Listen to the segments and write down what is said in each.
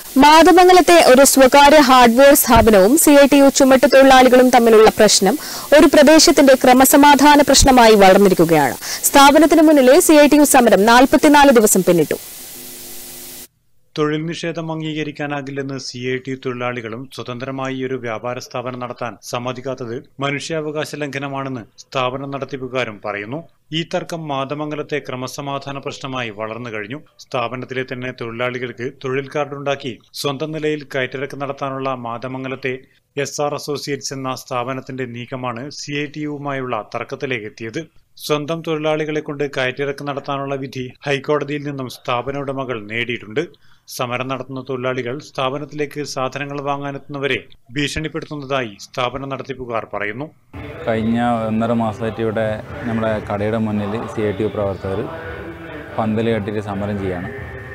മാതമംഗലത്തെ ഒരു സ്വകാര്യ ഹാർഡ്വെയർ സ്ഥാപനവും സി ഐ ടി യു ചുമട്ട് തൊഴിലാളികളും തമ്മിലുള്ള പ്രശ്നം ഒരു പ്രദേശത്തിന്റെ ക്രമസമാധാന പ്രശ്നമായി വളർന്നിരിക്കുകയാണ് സ്ഥാപനത്തിന് മുന്നിലെ സി ഐ ടി യു സമരം നാൽപ്പത്തിനാല് ദിവസം പിന്നിട്ടു തൊഴിൽ നിഷേധം അംഗീകരിക്കാനാകില്ലെന്ന് സി ഐ ടി തൊഴിലാളികളും സ്വതന്ത്രമായി ഒരു വ്യാപാര സ്ഥാപനം നടത്താൻ സമ്മതിക്കാത്തത് മനുഷ്യാവകാശ ലംഘനമാണെന്ന് സ്ഥാപന നടത്തിപ്പുകാരും പറയുന്നു ഈ തർക്കം മാതമംഗലത്തെ ക്രമസമാധാന പ്രശ്നമായി വളർന്നു കഴിഞ്ഞു സ്ഥാപനത്തിലെ തന്നെ തൊഴിലാളികൾക്ക് തൊഴിൽ കാർഡുണ്ടാക്കി സ്വന്തം നിലയിൽ കയറ്റിറക്ക് നടത്താനുള്ള മാതമംഗലത്തെ എസ് ആർ അസോസിയേറ്റ്സ് എന്ന സ്ഥാപനത്തിന്റെ നീക്കമാണ് സി ഐ ടി യുവുമായുള്ള തർക്കത്തിലേക്ക് എത്തിയത് സ്വന്തം തൊഴിലാളികളെ കൊണ്ട് കയറ്റിറക്ക് നടത്താനുള്ള വിധി ഹൈക്കോടതിയിൽ നിന്നും സ്ഥാപന ഉടമകൾ നേടിയിട്ടുണ്ട് സമരം നടത്തുന്ന തൊഴിലാളികൾ സ്ഥാപനത്തിലേക്ക് സാധനങ്ങൾ വാങ്ങാനെത്തുന്നവരെ ഭീഷണിപ്പെടുത്തുന്നതായി സ്ഥാപന നടത്തിപ്പുകാർ പറയുന്നു കഴിഞ്ഞ ഒന്നര മാസമായിട്ട് ഇവിടെ നമ്മുടെ കടയുടെ മുന്നിൽ സി ഐ ടി യു പ്രവർത്തകർ പന്തൽ കെട്ടിയിട്ട് സമരം ചെയ്യാണ്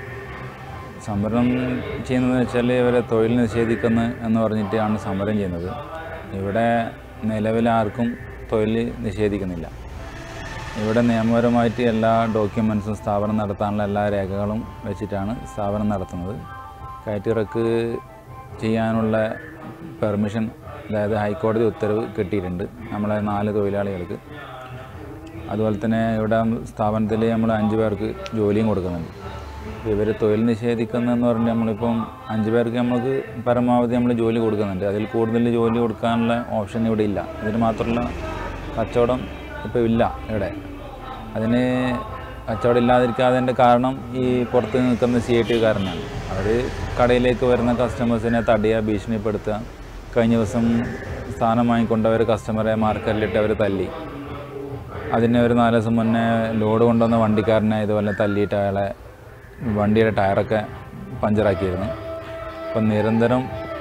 സമരം ചെയ്യുന്നതെന്ന് വെച്ചാൽ ഇവരെ തൊഴിൽ നിഷേധിക്കുന്നു എന്ന് പറഞ്ഞിട്ടാണ് സമരം ചെയ്യുന്നത് ഇവിടെ നിലവിൽ ആർക്കും തൊഴിൽ നിഷേധിക്കുന്നില്ല ഇവിടെ നിയമപരമായിട്ട് എല്ലാ ഡോക്യുമെൻസും സ്ഥാപനം നടത്താനുള്ള എല്ലാ രേഖകളും വെച്ചിട്ടാണ് സ്ഥാപനം നടത്തുന്നത് കയറ്റിറക്ക് ചെയ്യാനുള്ള പെർമിഷൻ അതായത് ഹൈക്കോടതി ഉത്തരവ് കിട്ടിയിട്ടുണ്ട് നമ്മളെ നാല് തൊഴിലാളികൾക്ക് അതുപോലെ തന്നെ ഇവിടെ സ്ഥാപനത്തിൽ നമ്മൾ അഞ്ച് പേർക്ക് ജോലിയും കൊടുക്കുന്നുണ്ട് ഇവർ തൊഴിൽ നിഷേധിക്കുന്നതെന്ന് പറഞ്ഞാൽ നമ്മളിപ്പം അഞ്ച് പേർക്ക് നമുക്ക് പരമാവധി നമ്മൾ ജോലി കൊടുക്കുന്നുണ്ട് അതിൽ കൂടുതൽ ജോലി കൊടുക്കാനുള്ള ഓപ്ഷൻ ഇവിടെ ഇല്ല ഇതിന് മാത്രമല്ല കച്ചവടം ഇപ്പോൾ ഇല്ല ഇവിടെ അതിന് കച്ചവടം ഇല്ലാതിരിക്കാതിൻ്റെ കാരണം ഈ പുറത്ത് നിൽക്കുന്ന സി ഐ ടി കാരനാണ് അവർ കടയിലേക്ക് വരുന്ന കസ്റ്റമേഴ്സിനെ തടിയ ഭീഷണിപ്പെടുത്തുക കഴിഞ്ഞ ദിവസം സ്ഥാനം വാങ്ങിക്കൊണ്ടവർ കസ്റ്റമറെ മാർക്കറ്റിലിട്ട് അവർ തല്ലി അതിന് ഒരു നാല് ദിവസം മുന്നേ ലോഡ് കൊണ്ടുവന്ന വണ്ടിക്കാരനെ ഇതുപോലെ തല്ലിയിട്ട് അയാളെ വണ്ടിയുടെ ടയറൊക്കെ പഞ്ചറാക്കിയിരുന്നു അപ്പം നിരന്തരം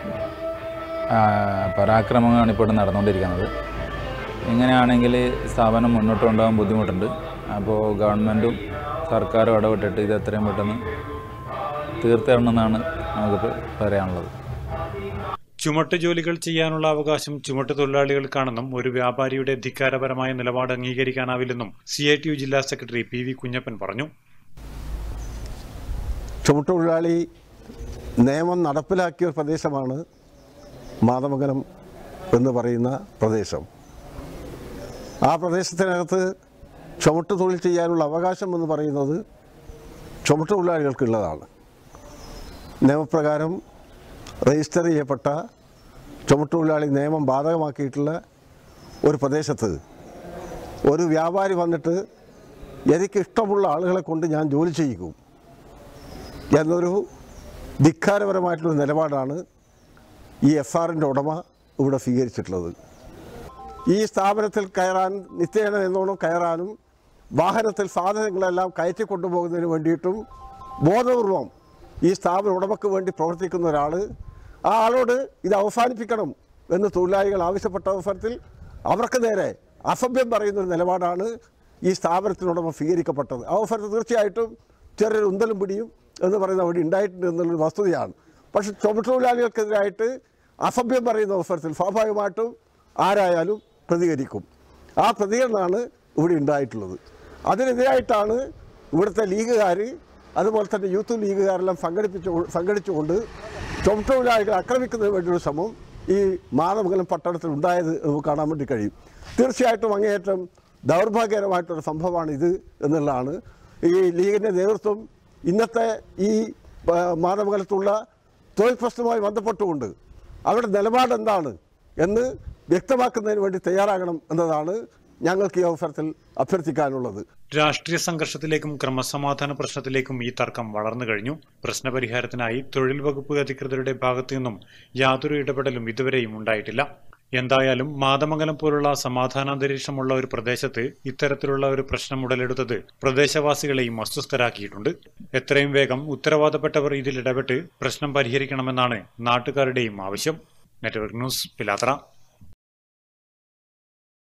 ആ, പരാക്രമങ്ങളാണ് ഇപ്പോൾ ഇവിടെ നടന്നുകൊണ്ടിരിക്കുന്നത് ഇങ്ങനെയാണെങ്കിൽ സ്ഥാപനം മുന്നോട്ട് കൊണ്ടുപോകാൻ ബുദ്ധിമുട്ടുണ്ട് അപ്പോൾ ഗവൺമെൻറ്റും സർക്കാരും ഇടപെട്ടിട്ട് ഇത് എത്രയും പെട്ടെന്ന് തീർത്തിടണമെന്നാണ് നമുക്ക് പറയാനുള്ളത് ചുമട്ട് ജോലികൾ ചെയ്യാനുള്ള അവകാശം ചുമട്ട് തൊഴിലാളികൾക്കാണെന്നും ഒരു വ്യാപാരിയുടെ ധിക്കാരപരമായ നിലപാട് അംഗീകരിക്കാനാവില്ലെന്നും സി ഐ ടി യു ജില്ലാ സെക്രട്ടറി പി വി കുഞ്ഞപ്പൻ പറഞ്ഞു ചുമട്ടുതൊഴിലാളി നിയമം നടപ്പിലാക്കിയ ഒരു പ്രദേശമാണ് മാതമംഗലം എന്ന് പറയുന്ന പ്രദേശം ആ പ്രദേശത്തിനകത്ത് ചുമട്ട് തൊഴിൽ ചെയ്യാനുള്ള അവകാശം എന്ന് പറയുന്നത് ചുമട്ടുതൊഴിലാളികൾക്കുള്ളതാണ് നിയമപ്രകാരം രജിസ്റ്റർ ചെയ്യപ്പെട്ട ചുമട്ടുതൊഴിലാളി നിയമം ബാധകമാക്കിയിട്ടുള്ള ഒരു പ്രദേശത്ത് ഒരു വ്യാപാരി വന്നിട്ട് എനിക്ക് ഇഷ്ടമുള്ള ആളുകളെ കൊണ്ട് ഞാൻ ജോലി ചെയ്യിക്കും എന്നൊരു ധിക്കാരപരമായിട്ടുള്ള നിലപാടാണ് ഈ എഫ് ആറിൻ്റെ ഉടമ ഇവിടെ സ്വീകരിച്ചിട്ടുള്ളത് ഈ സ്ഥാപനത്തിൽ കയറാൻ നിത്യേന എന്നോണം കയറാനും വാഹനത്തിൽ സാധനങ്ങളെല്ലാം കയറ്റി കൊണ്ടുപോകുന്നതിന് വേണ്ടിയിട്ടും ബോധപൂർവം ഈ സ്ഥാപന ഉടമയ്ക്ക് വേണ്ടി പ്രവർത്തിക്കുന്ന ഒരാൾ ആ ആളോട് ഇത് അവസാനിപ്പിക്കണം എന്ന് തൊഴിലാളികൾ ആവശ്യപ്പെട്ട അവസരത്തിൽ അവർക്ക് നേരെ അസഭ്യം പറയുന്ന ഒരു നിലപാടാണ് ഈ സ്ഥാപനത്തിനുടമ സ്വീകരിക്കപ്പെട്ടത് ആ അവസരത്തിൽ തീർച്ചയായിട്ടും ചെറിയൊരു ഉന്തലും പിടിയും എന്ന് പറയുന്ന അവിടെ ഉണ്ടായിട്ടുണ്ട് എന്നുള്ളൊരു വസ്തുതയാണ് പക്ഷെ ചുമട്ടുതൊഴിലാളികൾക്കെതിരായിട്ട് അസഭ്യം പറയുന്ന അവസരത്തിൽ സ്വാഭാവികമായിട്ടും ആരായാലും പ്രതികരിക്കും ആ പ്രതികരണമാണ് ഇവിടെ ഉണ്ടായിട്ടുള്ളത് അതിനെതിരായിട്ടാണ് ഇവിടുത്തെ ലീഗുകാർ അതുപോലെ തന്നെ യൂത്ത് ലീഗുകാരെല്ലാം സംഘടിപ്പിച്ചു സംഘടിച്ചുകൊണ്ട് ചുമട്ടുതൊഴിലാളികളെ ആക്രമിക്കുന്നതിന് വേണ്ടിയൊരു ശ്രമം ഈ മാതമംഗലം പട്ടണത്തിൽ ഉണ്ടായത് നമുക്ക് കാണാൻ വേണ്ടി കഴിയും തീർച്ചയായിട്ടും അങ്ങേയറ്റം ദൗർഭാഗ്യകരമായിട്ടൊരു സംഭവമാണ് ഇത് എന്നുള്ളതാണ് ഈ ലീഗിൻ്റെ നേതൃത്വം ഇന്നത്തെ ഈ ആ, മാതമംഗലത്തുള്ള തൊഴിൽ പ്രശ്നവുമായി ബന്ധപ്പെട്ടുകൊണ്ട് അവരുടെ നിലപാട് എന്താണ് എന്ന് വ്യക്തമാക്കുന്നതിന് വേണ്ടി തയ്യാറാകണം എന്നതാണ് ഞങ്ങൾക്ക് ഈ അവസരത്തിൽ അഭ്യർത്ഥിക്കാനുള്ളത് രാഷ്ട്രീയ സംഘർഷത്തിലേക്കും ക്രമസമാധാന പ്രശ്നത്തിലേക്കും ഈ തർക്കം വളർന്നു കഴിഞ്ഞു പ്രശ്നപരിഹാരത്തിനായി തൊഴിൽ വകുപ്പ് അധികൃതരുടെ ഭാഗത്തു നിന്നും യാതൊരു ഇടപെടലും ഇതുവരെയും ഉണ്ടായിട്ടില്ല എന്തായാലും മാതമംഗലം പോലുള്ള സമാധാനാന്തരീക്ഷമുള്ള ഒരു പ്രദേശത്ത് ഇത്തരത്തിലുള്ള ഒരു പ്രശ്നം ഉടലെടുത്തത് പ്രദേശവാസികളെയും അസ്വസ്ഥരാക്കിയിട്ടുണ്ട് എത്രയും വേഗം ഉത്തരവാദപ്പെട്ടവർ ഇതിൽ ഇടപെട്ട് പ്രശ്നം പരിഹരിക്കണമെന്നാണ് നാട്ടുകാരുടെയും ആവശ്യം നെറ്റ്വർക്ക് ന്യൂസ് പിലാത്ര